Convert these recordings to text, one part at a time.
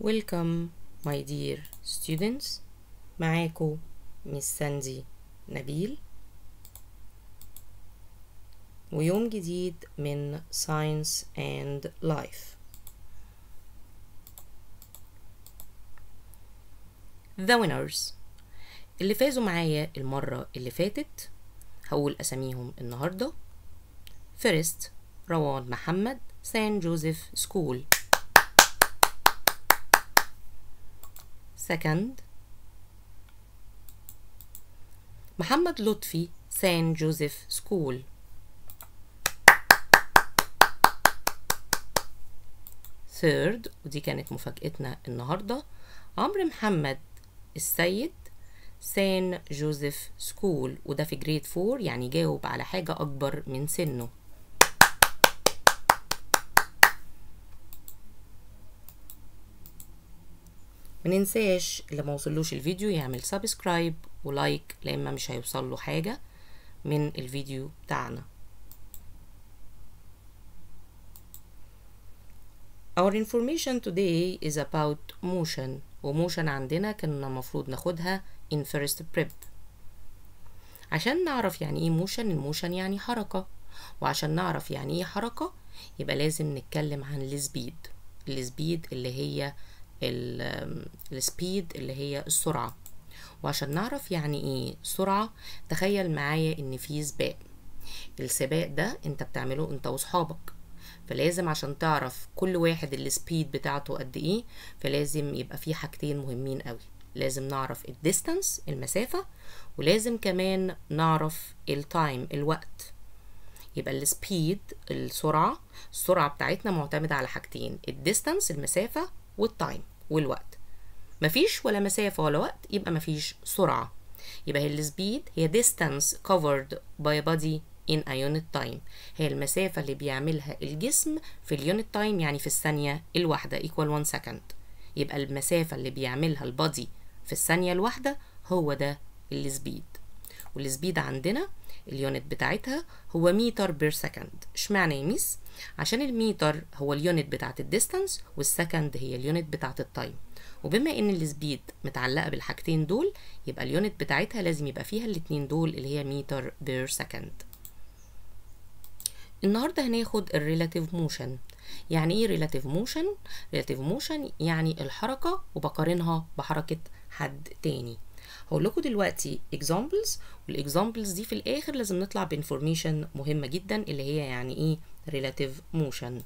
Welcome my dear students معاكم مس ساندي نبيل ويوم جديد من Science and Life The winners اللي فازوا معايا المرة اللي فاتت هقول أساميهم النهاردة First روان محمد سان جوزيف سكول Second محمد لطفي سان جوزيف سكول Third ودي كانت مفاجأتنا النهاردة عمرو محمد السيد سان جوزيف سكول وده في جريد فور يعني جاوب على حاجة أكبر من سنه مننساش اللي ما وصلوش الفيديو يعمل سبسكرايب ولايك لأما مش هيوصل له حاجة من الفيديو بتاعنا Our information today is about motion وموشن عندنا كنا المفروض ناخدها in first prep عشان نعرف يعني ايه موشن الموشن يعني حركة وعشان نعرف يعني ايه حركة يبقى لازم نتكلم عن السبيد السبيد اللي هي السبيد اللي هي السرعة وعشان نعرف يعني ايه سرعة تخيل معايا ان في سباق السباق ده انت بتعمله انت واصحابك فلازم عشان تعرف كل واحد السبيد بتاعته قد ايه فلازم يبقى في حاجتين مهمين قوي لازم نعرف الديستانس المسافة ولازم كمان نعرف التايم الوقت يبقى السبيد السرعة السرعة بتاعتنا معتمدة على حاجتين الديستانس المسافة والتايم والوقت مفيش ولا مسافة ولا وقت يبقى مفيش سرعة يبقى هي السبيد هي distance covered by a body in a unit time هي المسافة اللي بيعملها الجسم في اليونت تايم يعني في الثانية الواحدة equal one second يبقى المسافة اللي بيعملها البادي في الثانية الواحدة هو ده السبيد والسبيد عندنا اليونت بتاعتها هو متر بير سكند اشمعنى يا ميس عشان الميتر هو اليونت بتاعت الديستانس والسكند هي اليونت بتاعت التايم وبما ان السبيد متعلقه بالحاجتين دول يبقى اليونت بتاعتها لازم يبقى فيها الاتنين دول اللي هي متر بير سكند النهارده هناخد الريلاتيف موشن يعني ايه ريلاتيف موشن ريلاتيف موشن يعني الحركه وبقارنها بحركه حد تاني هقول لكم دلوقتي examples والاكزامبلز دي في الاخر لازم نطلع بانفورميشن مهمه جدا اللي هي يعني ايه relative motion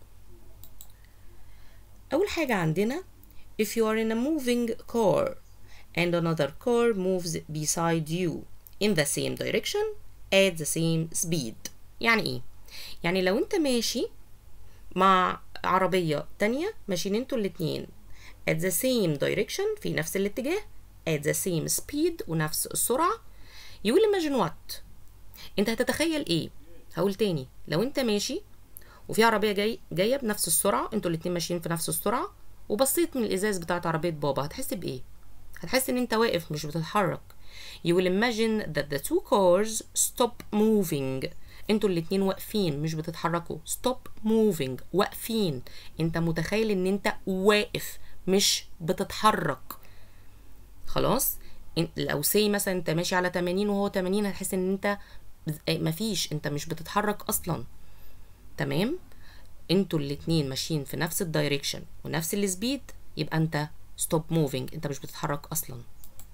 اول حاجه عندنا if you are in a moving car and another car moves beside you in the same direction at the same speed يعني ايه يعني لو انت ماشي مع عربيه تانية ماشيين انتوا الاتنين at the same direction في نفس الاتجاه at the same speed ونفس السرعة you will imagine what انت هتتخيل ايه هقول تاني لو انت ماشي وفي عربية جاي جاية بنفس السرعة انتوا الاتنين ماشيين في نفس السرعة وبصيت من الازاز بتاعت عربية بابا هتحس بايه هتحس ان انت واقف مش بتتحرك you will imagine that the two cars stop moving انتوا الاتنين واقفين مش بتتحركوا stop moving واقفين انت متخيل ان انت واقف مش بتتحرك خلاص لو سي مثلا انت ماشي على 80 وهو 80 هتحس ان انت مفيش انت مش بتتحرك اصلا تمام انتوا الاتنين ماشيين في نفس الدايركشن ونفس السبيد يبقى انت ستوب موفينج انت مش بتتحرك اصلا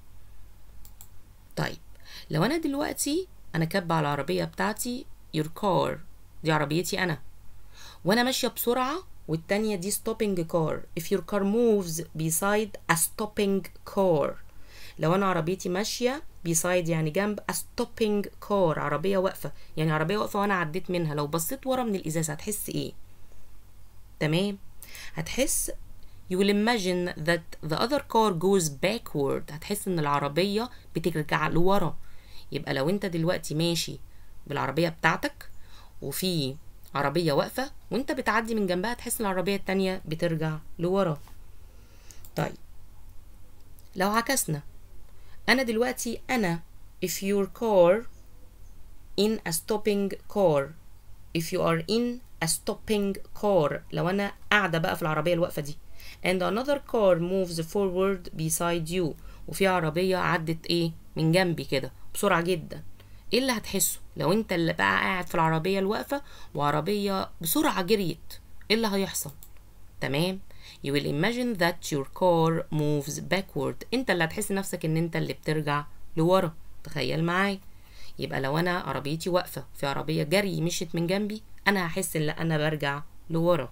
طيب لو انا دلوقتي انا كاتبه على العربيه بتاعتي your car دي عربيتي انا وانا ماشيه بسرعه والتانية دي stopping car if your car moves beside a stopping car لو انا عربيتي ماشيه beside يعني جنب a stopping car عربيه واقفه يعني عربيه واقفه وانا عديت منها لو بصيت ورا من الازاز هتحس ايه تمام هتحس you will imagine that the other car goes backward هتحس ان العربيه بترجع لورا يبقى لو انت دلوقتي ماشي بالعربيه بتاعتك وفي عربيه واقفه وانت بتعدي من جنبها تحس ان العربيه التانية بترجع لورا طيب لو عكسنا انا دلوقتي انا if your car in a stopping car if you are in a stopping car لو انا قاعده بقى في العربيه الواقفه دي and another car moves forward beside you وفي عربيه عدت ايه من جنبي كده بسرعه جدا ايه اللي هتحسه لو انت اللي بقى قاعد في العربيه الواقفه وعربيه بسرعه جريت ايه اللي هيحصل تمام you will imagine that your car moves backward انت اللي هتحس نفسك ان انت اللي بترجع لورا تخيل معايا يبقى لو انا عربيتي واقفه في عربيه جري مشيت من جنبي انا هحس ان انا برجع لورا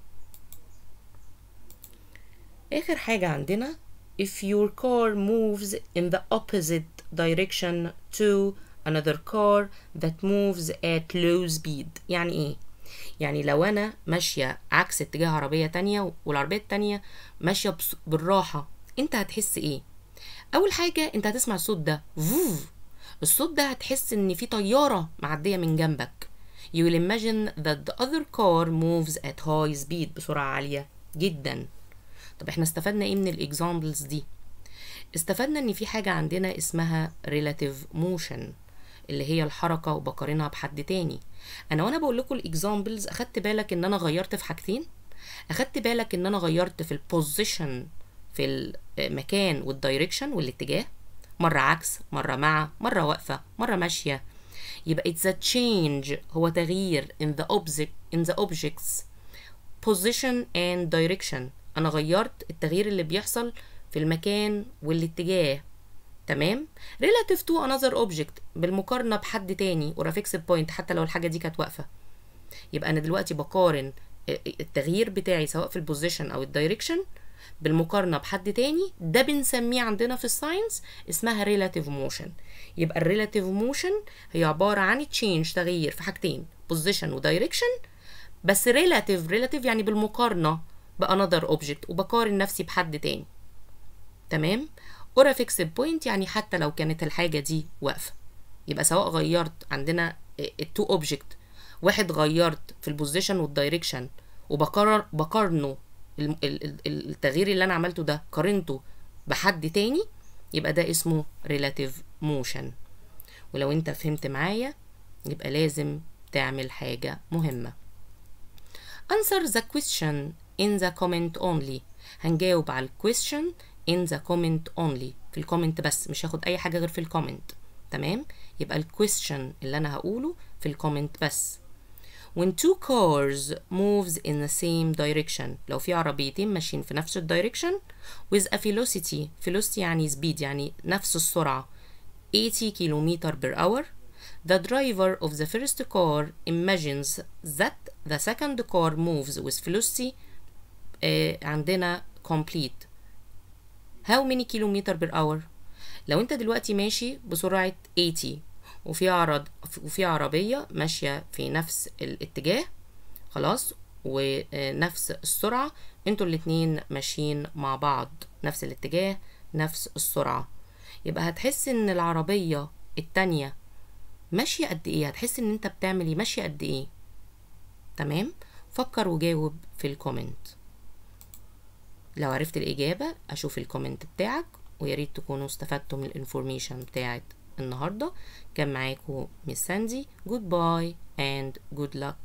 اخر حاجه عندنا if your car moves in the opposite direction to another car that moves at low speed يعني ايه يعني لو انا ماشيه عكس اتجاه عربيه تانية والعربيه التانية ماشيه بس- بالراحه انت هتحس ايه اول حاجه انت هتسمع الصوت ده فوف الصوت ده هتحس ان في طياره معديه من جنبك you will imagine that the other car moves at high speed بسرعه عاليه جدا طب احنا استفدنا ايه من الاكزامبلز دي استفدنا ان في حاجه عندنا اسمها relative motion اللي هي الحركه وبقارنها بحد تاني انا وانا بقول لكم الاكزامبلز اخدت بالك ان انا غيرت في حاجتين اخدت بالك ان انا غيرت في البوزيشن في المكان والدايركشن والاتجاه مره عكس مره مع مره واقفه مره ماشيه يبقى it's a change هو تغيير in the object in the objects position and direction انا غيرت التغيير اللي بيحصل في المكان والاتجاه تمام relative to another object بالمقارنة بحد تاني or a fixed point حتى لو الحاجة دي كانت واقفة يبقى أنا دلوقتي بقارن التغيير بتاعي سواء في البوزيشن أو الدايركشن بالمقارنة بحد تاني ده بنسميه عندنا في الساينس اسمها relative motion يبقى الريلاتيف موشن هي عبارة عن تشينج تغيير في حاجتين position ودايركشن بس relative relative يعني بالمقارنة بانذر اوبجكت وبقارن نفسي بحد تاني تمام اور فيكسد بوينت يعني حتى لو كانت الحاجه دي واقفه يبقى سواء غيرت عندنا التو اوبجكت واحد غيرت في البوزيشن والدايركشن وبقرر بقارنه ال- ال- ال- التغيير اللي انا عملته ده قارنته بحد تاني يبقى ده اسمه relative motion ولو انت فهمت معايا يبقى لازم تعمل حاجة مهمة answer the question in the comment only هنجاوب على الكويستشن in the comment only في الكومنت بس مش هاخد اي حاجة غير في الكومنت تمام يبقى الكويستشن اللي انا هقوله في الكومنت بس when two cars moves in the same direction لو في عربيتين ماشيين في نفس الدايركشن with a velocity velocity يعني speed يعني نفس السرعة 80 km per hour the driver of the first car imagines that the second car moves with velocity آه عندنا complete how many kilometer per hour لو انت دلوقتي ماشي بسرعة 80 وفي عرض وفي عربية ماشية في نفس الاتجاه خلاص ونفس السرعة انتوا الاتنين ماشيين مع بعض نفس الاتجاه نفس السرعة يبقى هتحس ان العربية التانية ماشية قد ايه هتحس ان انت بتعمل ايه ماشية قد ايه تمام فكر وجاوب في الكومنت لو عرفت الإجابة أشوف الكومنت بتاعك وياريت تكونوا استفدتوا من الانفورميشن بتاعت النهاردة كان معاكم ميس ساندي جود باي and good luck